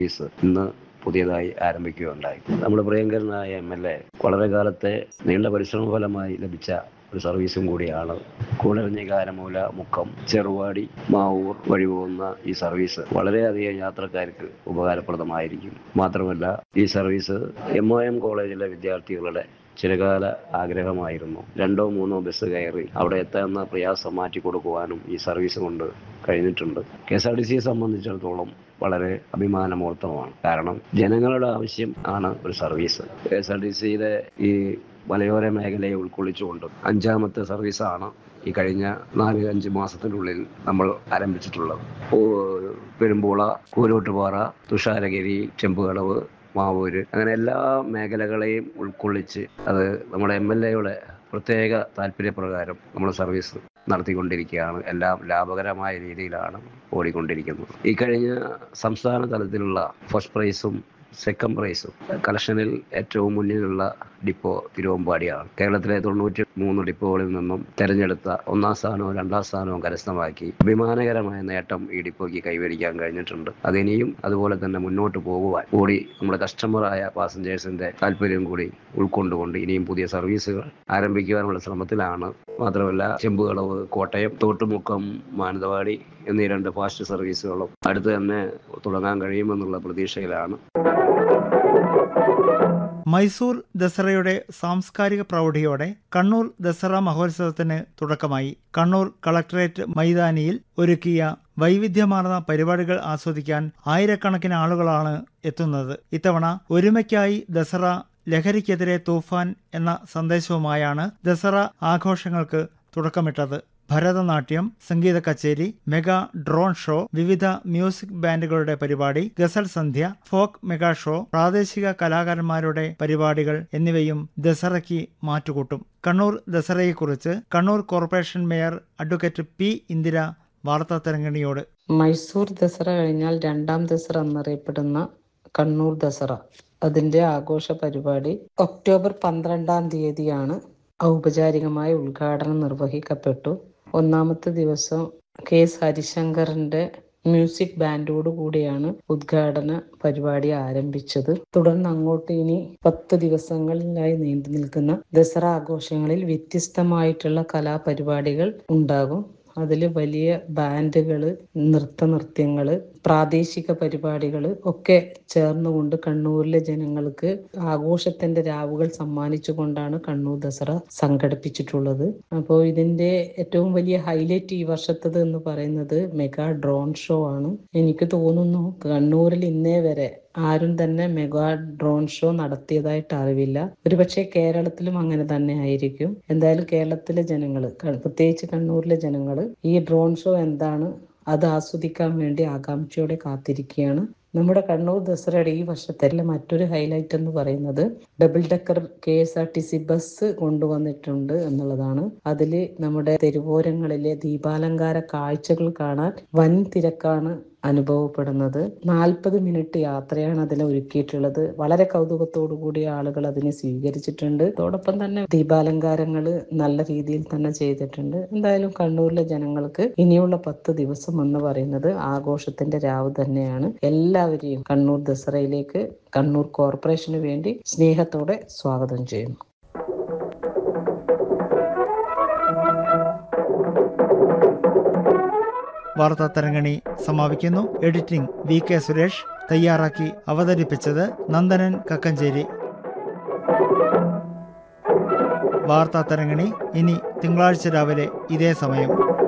service ഇന്ന് പുതിയതായി ആരംഭിക്കുകയുണ്ടായി നമ്മുടെ പ്രിയങ്കരനായ എം എൽ എ വളരെ കാലത്തെ നീണ്ട പരിശ്രമ ഫലമായി ലഭിച്ച ഒരു സർവീസും കൂടിയാണ് കൂടരഞ്ഞികാരമൂല മുക്കം ചെറുവാടി മാവൂർ വഴി പോകുന്ന ഈ സർവീസ് വളരെയധികം യാത്രക്കാർക്ക് ഉപകാരപ്രദമായിരിക്കും മാത്രമല്ല ഈ സർവീസ് എം ഒ എം കോളേജിലെ വിദ്യാർത്ഥികളുടെ ചിരകാല ആഗ്രഹമായിരുന്നു രണ്ടോ മൂന്നോ ബസ് കയറി അവിടെ എത്താവുന്ന പ്രയാസം മാറ്റി കൊടുക്കുവാനും ഈ സർവീസ് കൊണ്ട് കഴിഞ്ഞിട്ടുണ്ട് കെ എസ് ആർ ടി സിയെ സംബന്ധിച്ചിടത്തോളം വളരെ അഭിമാനമൂർത്തമാണ് കാരണം ജനങ്ങളുടെ ആവശ്യം ആണ് ഒരു service K S R T സിയുടെ ഈ മലയോര മേഖലയെ ഉൾക്കൊള്ളിച്ചുകൊണ്ട് അഞ്ചാമത്തെ സർവീസാണ് ഈ കഴിഞ്ഞ നാല് അഞ്ച് മാസത്തിനുള്ളിൽ നമ്മൾ ആരംഭിച്ചിട്ടുള്ളത് ഓ- പെരുമ്പോള കൂരോട്ടുപാറ തുഷാരഗിരി ചെമ്പുകടവ് മാവൂര് അങ്ങനെ എല്ലാ മേഖലകളെയും ഉൾക്കൊള്ളിച്ച് അത് നമ്മുടെ എം എൽ എയുടെ പ്രത്യേക താല്പര്യപ്രകാരം നമ്മൾ സർവീസ് നടത്തിക്കൊണ്ടിരിക്കുകയാണ് എല്ലാം ലാഭകരമായ രീതിയിലാണ് ഓടിക്കൊണ്ടിരിക്കുന്നത് ഈ കഴിഞ്ഞ സംസ്ഥാന തലത്തിലുള്ള ഫസ്റ്റ് പ്രൈസും സെക്കൻഡ് പ്രൈസും കളക്ഷനിൽ ഏറ്റവും മുന്നിലുള്ള ഡിപ്പോ തിരുവമ്പാടിയാണ് കേരളത്തിലെ തൊണ്ണൂറ്റി മൂന്ന് ഡിപ്പോകളിൽ നിന്നും തെരഞ്ഞെടുത്ത ഒന്നാം സ്ഥാനവും രണ്ടാം സ്ഥാനവും കരസ്ഥമാക്കി അഭിമാനകരമായ നേട്ടം ഈ ഡിപ്പോയ്ക്ക് കൈവരിക്കാൻ കഴിഞ്ഞിട്ടുണ്ട് അതിനിയും അതുപോലെ തന്നെ മുന്നോട്ട് പോകുവാൻ കൂടി നമ്മുടെ കസ്റ്റമറായ പാസഞ്ചേഴ്സിന്റെ താല്പര്യം കൂടി ഉൾക്കൊണ്ടുകൊണ്ട് ഇനിയും പുതിയ സർവീസുകൾ ആരംഭിക്കുവാനുള്ള ശ്രമത്തിലാണ് മാത്രമല്ല ചെമ്പുകളവ് കോട്ടയം തോട്ടുമുക്കം മാനന്തവാടി എന്നീ രണ്ട് ഫാസ്റ്റ് സർവീസുകളും അടുത്ത് തന്നെ തുടങ്ങാൻ കഴിയുമെന്നുള്ള പ്രതീക്ഷയിലാണ് മൈസൂർ ദസറയുടെ സാംസ്കാരിക പ്രൗഢിയോടെ കണ്ണൂർ ദസറ മഹോത്സവത്തിന് തുടക്കമായി കണ്ണൂർ കളക്ടറേറ്റ് മൈതാനിയിൽ ഒരുക്കിയ വൈവിധ്യമാർന്ന പരിപാടികൾ ആസ്വദിക്കാൻ ആയിരക്കണക്കിന് ആളുകളാണ് എത്തുന്നത് ഇത്തവണ ഒരുമയ്ക്കായി ദസറ ലഹരിക്കെതിരെ തൂഫാൻ എന്ന സന്ദേശവുമായാണ് ദസറ ആഘോഷങ്ങൾക്ക് തുടക്കമിട്ടത് ഭരതനാട്യം സംഗീത കച്ചേരി മെഗാ ഡ്രോൺ ഷോ വിവിധ മ്യൂസിക് ബാൻഡുകളുടെ പരിപാടി ഗസൽ സന്ധ്യ ഫോക്ക് മെഗാ ഷോ പ്രാദേശിക കലാകാരന്മാരുടെ പരിപാടികൾ എന്നിവയും ദസറയ്ക്ക് മാറ്റുകൂട്ടും കണ്ണൂർ ദസറയെക്കുറിച്ച് Kannur corporation mayor advocate P Indira വാർത്താ തരംഗിണിയോട് മൈസൂർ ദസറ കഴിഞ്ഞാൽ രണ്ടാം ദസറ എന്നറിയപ്പെടുന്ന കണ്ണൂർ ദസറ അതിന്റെ ആഘോഷ പരിപാടി ഒക്ടോബർ പന്ത്രണ്ടാം തീയതിയാണ് ഔപചാരികമായി ഉദ്ഘാടനം നിർവഹിക്കപ്പെട്ടു ഒന്നാമത്തെ ദിവസം കെ എസ് ഹരിശങ്കറിന്റെ മ്യൂസിക് ബാൻഡോട് കൂടിയാണ് ഉദ്ഘാടന പരിപാടി ആരംഭിച്ചത് തുടർന്ന് അങ്ങോട്ട് ഇനി പത്ത് ദിവസങ്ങളിലായി നീണ്ടു നിൽക്കുന്ന ദസറ ആഘോഷങ്ങളിൽ വ്യത്യസ്തമായിട്ടുള്ള കലാപരിപാടികൾ ഉണ്ടാകും അതിൽ വലിയ ബാൻഡുകൾ നൃത്തനൃത്യങ്ങൾ പ്രാദേശിക പരിപാടികൾ ഒക്കെ ചേർന്നുകൊണ്ട് കണ്ണൂരിലെ ജനങ്ങൾക്ക് ആഘോഷത്തിന്റെ രാവുകൾ സമ്മാനിച്ചുകൊണ്ടാണ് കണ്ണൂർ ദസറ സംഘടിപ്പിച്ചിട്ടുള്ളത് അപ്പോൾ ഇതിന്റെ ഏറ്റവും വലിയ ഹൈലൈറ്റ് ഈ വർഷത്തത് എന്ന് പറയുന്നത് മെഗാ ഡ്രോൺ ഷോ ആണ് എനിക്ക് തോന്നുന്നു കണ്ണൂരിൽ ഇന്നേ വരെ ആരും തന്നെ മെഗാ ഡ്രോൺ ഷോ നടത്തിയതായിട്ട് അറിവില്ല ഒരുപക്ഷെ കേരളത്തിലും അങ്ങനെ തന്നെ ആയിരിക്കും എന്തായാലും കേരളത്തിലെ ജനങ്ങൾ പ്രത്യേകിച്ച് കണ്ണൂരിലെ ജനങ്ങൾ ഈ ഡ്രോൺ ഷോ എന്താണ് അത് ആസ്വദിക്കാൻ വേണ്ടി ആകാംക്ഷയോടെ കാത്തിരിക്കുകയാണ് നമ്മുടെ കണ്ണൂർ ദസറയുടെ ഈ വർഷത്തെ മറ്റൊരു ഹൈലൈറ്റ് എന്ന് പറയുന്നത് double decker K S R T C bus കൊണ്ടുവന്നിട്ടുണ്ട് എന്നുള്ളതാണ് അതിൽ നമ്മുടെ തെരുവോരങ്ങളിലെ ദീപാലങ്കാര കാഴ്ചകൾ കാണാൻ വൻ തിരക്കാണ് അനുഭവപ്പെടുന്നത് നാൽപ്പത് മിനിറ്റ് യാത്രയാണ് അതിൽ ഒരുക്കിയിട്ടുള്ളത് വളരെ കൗതുകത്തോടു കൂടി ആളുകൾ അതിനെ സ്വീകരിച്ചിട്ടുണ്ട് അതോടൊപ്പം തന്നെ ദീപാലങ്കാരങ്ങൾ നല്ല രീതിയിൽ തന്നെ ചെയ്തിട്ടുണ്ട് എന്തായാലും കണ്ണൂരിലെ ജനങ്ങൾക്ക് ഇനിയുള്ള പത്ത് ദിവസം എന്ന് പറയുന്നത് ആഘോഷത്തിന്റെ രാവ് തന്നെയാണ് എല്ലാവരെയും കണ്ണൂർ ദസറയിലേക്ക് കണ്ണൂർ കോർപ്പറേഷന് വേണ്ടി സ്നേഹത്തോടെ സ്വാഗതം ചെയ്യുന്നു വാർത്താ തരംഗിണി സമാപിക്കുന്നു എഡിറ്റിംഗ് വി കെ സുരേഷ് തയ്യാറാക്കി അവതരിപ്പിച്ചത് നന്ദനൻ കക്കഞ്ചേരി വാർത്താ തരംഗിണി ഇനി തിങ്കളാഴ്ച രാവിലെ ഇതേ സമയം